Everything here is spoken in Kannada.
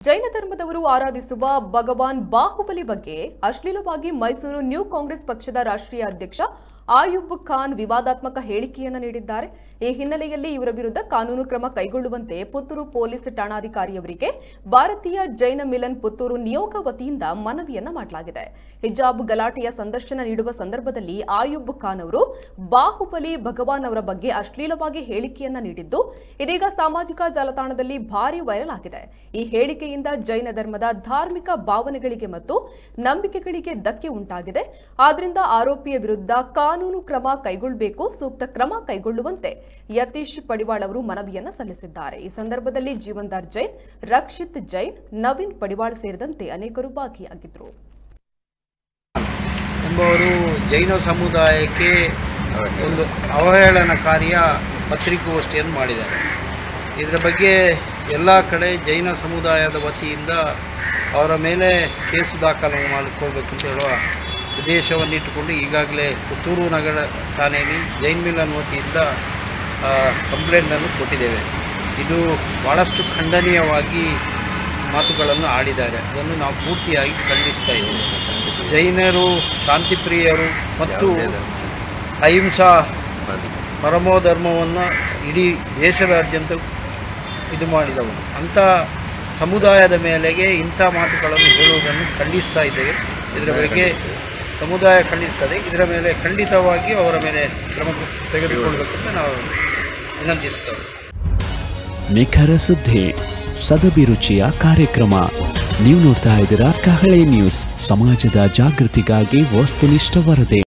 ಜೈನ ಧರ್ಮದವರು ಆರಾಧಿಸುವ ಭಗವಾನ್ ಬಾಹುಬಲಿ ಬಗ್ಗೆ ಅಶ್ಲೀಲವಾಗಿ ಮೈಸೂರು ನ್ಯೂ ಕಾಂಗ್ರೆಸ್ ಪಕ್ಷದ ರಾಷ್ಟ್ರೀಯ ಅಧ್ಯಕ್ಷ ಆಯುಬ್ ಖಾನ್ ವಿವಾದಾತ್ಮಕ ಹೇಳಿಕೆಯನ್ನು ನೀಡಿದ್ದಾರೆ ಈ ಹಿನ್ನೆಲೆಯಲ್ಲಿ ಇವರ ವಿರುದ್ಧ ಕಾನೂನು ಕ್ರಮ ಕೈಗೊಳ್ಳುವಂತೆ ಪುತ್ತೂರು ಪೊಲೀಸ್ ಠಾಣಾಧಿಕಾರಿಯವರಿಗೆ ಭಾರತೀಯ ಜೈನ ಮಿಲನ್ ಪುತ್ತೂರು ನಿಯೋಗ ವತಿಯಿಂದ ಮನವಿಯನ್ನ ಮಾಡಲಾಗಿದೆ ಹಿಜಾಬ್ ಗಲಾಟೆಯ ಸಂದರ್ಶನ ನೀಡುವ ಸಂದರ್ಭದಲ್ಲಿ ಆಯುಬ್ ಖಾನ್ ಅವರು ಬಾಹುಬಲಿ ಭಗವಾನ್ ಅವರ ಬಗ್ಗೆ ಅಶ್ಲೀಲವಾಗಿ ಹೇಳಿಕೆಯನ್ನ ನೀಡಿದ್ದು ಇದೀಗ ಸಾಮಾಜಿಕ ಜಾಲತಾಣದಲ್ಲಿ ಭಾರಿ ವೈರಲ್ ಆಗಿದೆ ಈ ಹೇಳಿಕೆಯಿಂದ ಜೈನ ಧರ್ಮದ ಧಾರ್ಮಿಕ ಭಾವನೆಗಳಿಗೆ ಮತ್ತು ನಂಬಿಕೆಗಳಿಗೆ ಧಕ್ಕೆ ಉಂಟಾಗಿದೆ ಆದ್ರಿಂದ ಆರೋಪಿಯ ವಿರುದ್ಧ ಕಾನೂನು ಕ್ರಮ ಕೈಗೊಳ್ಳಬೇಕು ಸೂಕ್ತ ಕ್ರಮ ಕೈಗೊಳ್ಳುವಂತೆ ಯತೀಶ್ ಪಡಿವಾಳ್ ಅವರು ಮನವಿಯನ್ನ ಸಲ್ಲಿಸಿದ್ದಾರೆ ಈ ಸಂದರ್ಭದಲ್ಲಿ ಜೀವನ್ದಾರ್ ಜೈನ್ ರಕ್ಷಿತ್ ಜೈನ್ ನವೀನ್ ಪಡಿವಾಳ್ ಸೇರಿದಂತೆ ಅನೇಕರು ಭಾಗಿಯಾಗಿದ್ದರು ಎಂಬುವರು ಜೈನ ಸಮುದಾಯಕ್ಕೆ ಒಂದು ಅವಹೇಳನಕಾರಿಯ ಪತ್ರಿಕೋಷ್ಠಿಯನ್ನು ಮಾಡಿದ್ದಾರೆ ಇದರ ಬಗ್ಗೆ ಎಲ್ಲ ಕಡೆ ಜೈನ ಸಮುದಾಯದ ವತಿಯಿಂದ ಅವರ ಮೇಲೆ ಕೇಸು ದಾಖಲು ಮಾಡಿಕೊಳ್ಬೇಕಂತ ಹೇಳುವ ಉದ್ದೇಶವನ್ನಿಟ್ಟುಕೊಂಡು ಈಗಾಗಲೇ ಪುತ್ತೂರು ನಗರ ಠಾಣೆಯಲ್ಲಿ ಜೈನ್ ಮಿಲನ್ ವತಿಯಿಂದ ಕಂಪ್ಲೇಂಟನ್ನು ಕೊಟ್ಟಿದ್ದೇವೆ ಇದು ಭಾಳಷ್ಟು ಖಂಡನೀಯವಾಗಿ ಮಾತುಗಳನ್ನು ಆಡಿದ್ದಾರೆ ಅದನ್ನು ನಾವು ಪೂರ್ತಿಯಾಗಿ ಖಂಡಿಸ್ತಾ ಇದ್ದೇವೆ ಜೈನರು ಶಾಂತಿಪ್ರಿಯರು ಮತ್ತು ಅಹಿಂಸಾ ಪರಮೋ ಧರ್ಮವನ್ನು ಇಡೀ ದೇಶದಾದ್ಯಂತ ಇದು ಮಾಡಿದವರು ಅಂಥ ಸಮುದಾಯದ ಮೇಲೆಗೆ ಇಂಥ ಮಾತುಗಳನ್ನು ಹೇಳುವುದನ್ನು ಖಂಡಿಸ್ತಾ ಇದ್ದೇವೆ ಇದರ ಬಗ್ಗೆ ಸಮುದಾಯ ಖಂಡಿಸ್ತದೆ ಇದರ ಮೇಲೆ ಖಂಡಿತವಾಗಿ ಅವರ ಮೇಲೆ ಕ್ರಮ ತೆಗೆದುಕೊಳ್ಬೇಕಂತ ನಾವು ವಿನಂತಿಸ್ತೇವೆ ನಿಖರ ಸುದ್ದಿ ಸದಭಿರುಚಿಯ ಕಾರ್ಯಕ್ರಮ ನೀವು ನೋಡ್ತಾ ಇದ್ದೀರಾ ಕಹಳೆ ನ್ಯೂಸ್ ಸಮಾಜದ ಜಾಗೃತಿಗಾಗಿ ವಸ್ತುನಿಷ್ಠ ವರದಿ